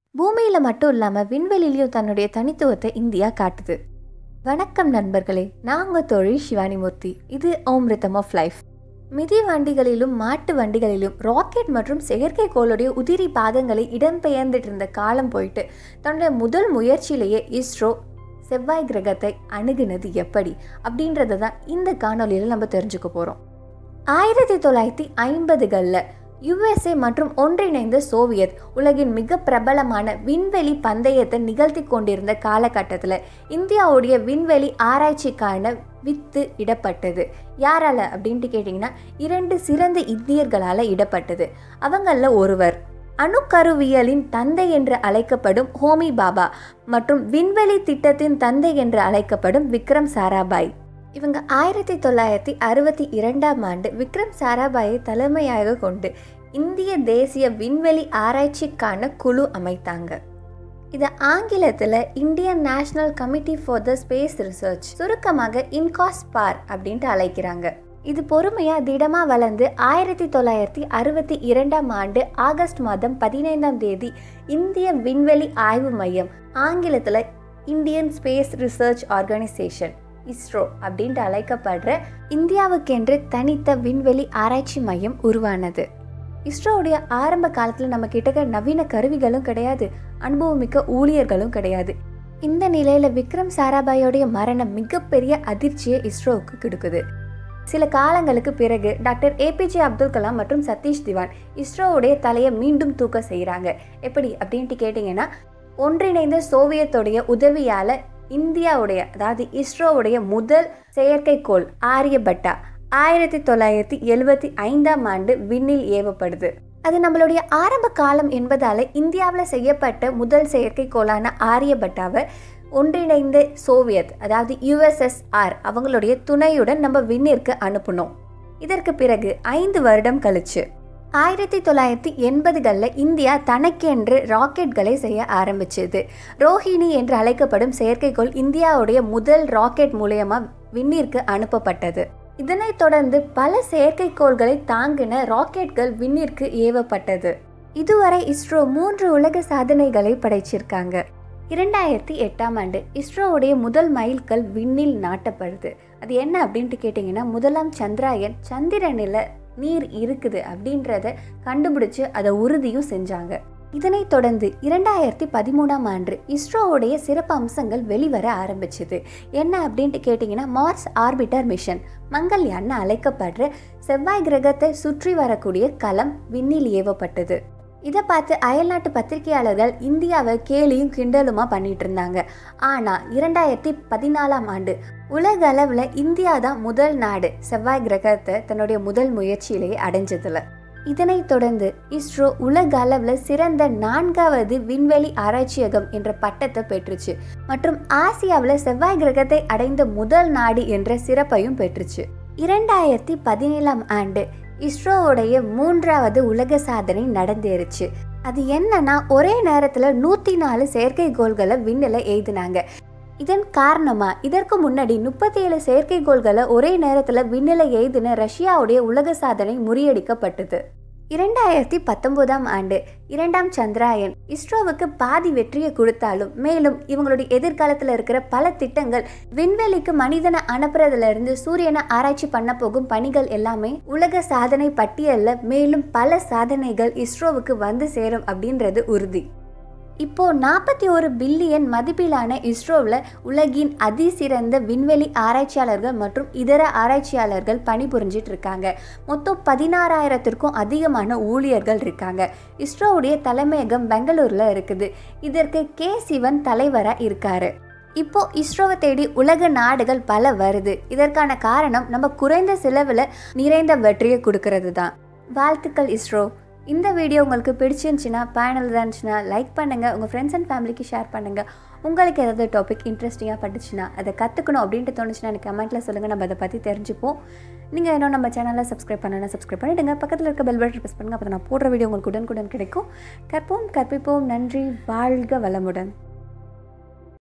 பூமியில் மட்டும் இல்லாமல் விண்வெளியிலையும் தன்னுடைய தனித்துவத்தை இந்தியா காட்டுது வணக்கம் நண்பர்களே நான் உங்கள் தொழில் சிவானிமூர்த்தி இது ஓம் ரிதம் ஆஃப் லைஃப் மிதி வண்டிகளிலும் மாட்டு வண்டிகளிலும் ராக்கெட் மற்றும் செயற்கைக்கோளுடைய உதிரி பாகங்களை இடம்பெயர்ந்துட்டு இருந்த காலம் போயிட்டு தன்னுடைய முதல் முயற்சியிலேயே இஸ்ரோ செவ்வாய் கிரகத்தை அணுகுனது எப்படி அப்படின்றத தான் இந்த காணொலியில் நம்ம தெரிஞ்சுக்க போகிறோம் ஆயிரத்தி தொள்ளாயிரத்தி ஐம்பதுகளில் யுஎஸ்ஏ மற்றும் ஒன்றிணைந்த சோவியத் உலகின் மிக பிரபலமான விண்வெளி பந்தயத்தை நிகழ்த்தி கொண்டிருந்த காலகட்டத்தில் இந்தியாவுடைய விண்வெளி ஆராய்ச்சிக்கான வித்து இடப்பட்டது யாரால அப்படின்ட்டு கேட்டிங்கன்னா இரண்டு சிறந்த இந்தியர்களால் இடப்பட்டது அவங்களில் ஒருவர் அணுக்கருவியலின் தந்தை என்று அழைக்கப்படும் ஹோமி பாபா மற்றும் விண்வெளி திட்டத்தின் தந்தை என்று அழைக்கப்படும் விக்ரம் சாராபாய் இவங்க ஆயிரத்தி தொள்ளாயிரத்தி அறுபத்தி இரண்டாம் ஆண்டு விக்ரம் சாராபாயை தலைமையாக கொண்டு இந்திய தேசிய விண்வெளி ஆராய்ச்சிக்கான குழு அமைத்தாங்க இதை ஆங்கிலத்தில் Indian national committee for the space research சுருக்கமாக இன்காஸ்பார் அப்படின்ட்டு அழைக்கிறாங்க இது பொறுமையாக திடமாக வளர்ந்து ஆயிரத்தி தொள்ளாயிரத்தி அறுபத்தி இரண்டாம் ஆண்டு ஆகஸ்ட் மாதம் பதினைந்தாம் தேதி இந்திய விண்வெளி ஆய்வு மையம் ஆங்கிலத்தில் Indian space research organisation ISRO அப்படின்ட்டு அழைக்கப்படுற இந்தியாவுக்கென்று தனித்த விண்வெளி ஆராய்ச்சி மையம் உருவானது இஸ்ரோவுடைய ஆரம்ப காலத்தில் நம்ம கிட்ட நவீன கருவிகளும் கிடையாது அனுபவமிக்க ஊழியர்களும் கிடையாது இந்த நிலையில் விக்ரம் சாராபாயோடைய மரணம் மிகப்பெரிய அதிர்ச்சியை இஸ்ரோவுக்கு கொடுக்குது சில காலங்களுக்கு பிறகு டாக்டர் ஏபிஜே அப்துல் கலாம் மற்றும் சதீஷ் திவான் இஸ்ரோவுடைய தலையை மீண்டும் தூக்க செய்கிறாங்க எப்படி அப்படின்ட்டு கேட்டிங்கன்னா ஒன்றிணைந்த சோவியத்துடைய உதவியால் இந்தியாவுடைய அதாவது இஸ்ரோவுடைய முதல் செயற்கைக்கோள் ஆரியபட்டா ஆயிரத்தி தொள்ளாயிரத்தி எழுபத்தி ஐந்தாம் ஆண்டு விண்ணில் ஏவப்படுது அது நம்மளுடைய ஆரம்ப காலம் என்பதால் இந்தியாவில் செய்யப்பட்ட முதல் செயற்கைக்கோளான ஆரியபட்டாவை ஒன்றிணைந்த சோவியத் அதாவது யுஎஸ்எஸ்ஆர் அவங்களுடைய துணையுடன் நம்ம விண்ணிற்கு அனுப்பினோம் இதற்கு பிறகு ஐந்து வருடம் கழிச்சு ஆயிரத்தி தொள்ளாயிரத்தி எண்பதுகளில் இந்தியா தனக்கென்று ராக்கெட்களை செய்ய ஆரம்பிச்சது ரோஹிணி என்று அழைக்கப்படும் செயற்கைக்கோள் இந்தியாவுடைய முதல் ராக்கெட் மூலயமா விண்ணிற்கு அனுப்பப்பட்டது இதனைத் தொடர்ந்து பல செயற்கைக்கோள்களை தாங்கின ராக்கெட்கள் விண்ணிற்கு ஏவப்பட்டது இதுவரை இஸ்ரோ மூன்று உலக சாதனைகளை படைச்சிருக்காங்க இரண்டாயிரத்தி எட்டாம் ஆண்டு இஸ்ரோவுடைய முதல் மைல்கல் விண்ணில் நாட்டப்படுது அது என்ன அப்படின்ட்டு கேட்டிங்கன்னா முதலாம் சந்திராயன் சந்திரனில் நீர் இருக்குது அப்படின்றத கண்டுபிடிச்சு அதை உறுதியும் செஞ்சாங்க இதனைத் தொடர்ந்து இரண்டாயிரத்தி பதிமூணாம் ஆண்டு இஸ்ரோவுடைய சிறப்பு அம்சங்கள் வெளிவர ஆரம்பிச்சுது என்ன அப்படின்ட்டு கேட்டிங்கன்னா மார்ஸ் ஆர்பிட்டர் மிஷன் மங்கள்யான்னு அழைக்கப்படுற செவ்வாய் கிரகத்தை சுற்றி வரக்கூடிய களம் விண்ணில் ஏவப்பட்டது இதை பார்த்து அயல்நாட்டு பத்திரிகையாளர்கள் இந்தியாவை கேலியும் கிண்டலுமா பண்ணிட்டு இருந்தாங்க ஆனால் இரண்டாயிரத்தி பதினாலாம் ஆண்டு உலக அளவில் இந்தியா தான் முதல் நாடு செவ்வாய் கிரகத்தை தன்னுடைய முதல் முயற்சியிலேயே அடைஞ்சதில்ல இதனைத் தொடர்ந்து இஸ்ரோ உலக அளவில் சிறந்த நான்காவது விண்வெளி ஆராய்ச்சியகம் என்ற பட்டத்தை பெற்றுச்சு மற்றும் ஆசியாவில் செவ்வாய் கிரகத்தை அடைந்த முதல் நாடு என்ற சிறப்பையும் பெற்றுச்சு இரண்டாயிரத்தி பதினேழாம் ஆண்டு இஸ்ரோவுடைய மூன்றாவது உலக சாதனை நடந்தேறுச்சு அது என்னன்னா ஒரே நேரத்தில் நூற்றி நாலு செயற்கைக்கோள்களை விண்ணில் எய்தினாங்க இதன் காரணமா இதற்கு முன்னாடி முப்பத்தி ஏழு செயற்கைக்கோள்களை ஒரே நேரத்தில் விண்ணில எய்தின ரஷ்யாவுடைய உலக சாதனை முறியடிக்கப்பட்டது இரண்டாயிரத்தி பத்தொன்பதாம் ஆண்டு இரண்டாம் சந்திராயன் இஸ்ரோவுக்கு பாதி வெற்றியை கொடுத்தாலும் மேலும் இவங்களுடைய எதிர்காலத்தில் இருக்கிற பல திட்டங்கள் விண்வெளிக்கு மனிதனை அனுப்புறதுல இருந்து சூரியனை ஆராய்ச்சி பண்ண போகும் பணிகள் எல்லாமே உலக சாதனை பட்டியலில் மேலும் பல சாதனைகள் இஸ்ரோவுக்கு வந்து சேரும் அப்படின்றது உறுதி இப்போ நாற்பத்தி ஒரு பில்லியன் மதிப்பிலான இஸ்ரோவில் உலகின் அதிசிறந்த விண்வெளி ஆராய்ச்சியாளர்கள் மற்றும் இதர ஆராய்ச்சியாளர்கள் பணிபுரிஞ்சிட்டு இருக்காங்க மொத்தம் பதினாறாயிரத்திற்கும் அதிகமான ஊழியர்கள் இருக்காங்க இஸ்ரோவுடைய தலைமையகம் பெங்களூரில் இருக்குது இதற்கு கே சிவன் தலைவராக இருக்காரு இப்போ இஸ்ரோவை தேடி உலக நாடுகள் பல வருது இதற்கான காரணம் நம்ம குறைந்த செலவில் நிறைந்த வெற்றியை கொடுக்கறது தான் வாழ்த்துக்கள் இஸ்ரோ இந்த வீடியோ உங்களுக்கு பிடிச்சிருந்துச்சின்னா பயனுள்ளதாக இருந்துச்சுன்னா லைக் பண்ணுங்கள் உங்கள் ஃப்ரெண்ட்ஸ் அண்ட் ஃபேமிலிக்கு ஷேர் பண்ணுங்கள் உங்களுக்கு ஏதாவது டாபிக் இன்ட்ரெஸ்டிங்காக பட்டுச்சுன்னா அதை கற்றுக்கணும் அப்படின்ட்டு தோணுச்சுன்னா எனக்கு கமெண்ட்டில் சொல்லுங்கள் நம்ம அதை பற்றி தெரிஞ்சுப்போம் நீங்கள் இன்னும் நம்ம சேனலில் சப்ஸ்கிரைப் பண்ணலாம் சப்ஸ்கிரைப் பண்ணிவிடுங்க பக்கத்தில் இருக்க பெல் பட்டன் ப்ரெஸ் பண்ணுங்கள் அப்போ நான் போடுற வீடியோ உங்களுக்கு உடனுக்குடன் கிடைக்கும் கற்போம் கற்பிப்போம் நன்றி வாழ்க வளமுடன்